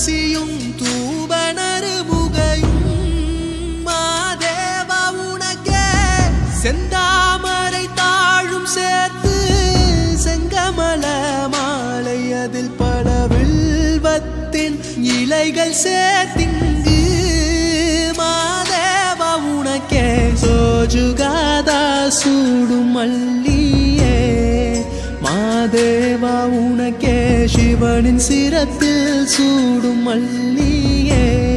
துளசியும் தூபனரு புகையும் மாதேவா உனக்கே செந்தாமரை தாழும் சேர்த்து செங்கமல மாலை அதில் படவில்வத்தின் இலைகள் சேர்த்திங்கு மாதேவா உனக்கே சோஜுகாதா சூடும் மல்லியே மாதேவா உனக்கே சிவனின் சிரத்தில் சூடும் மல்லியே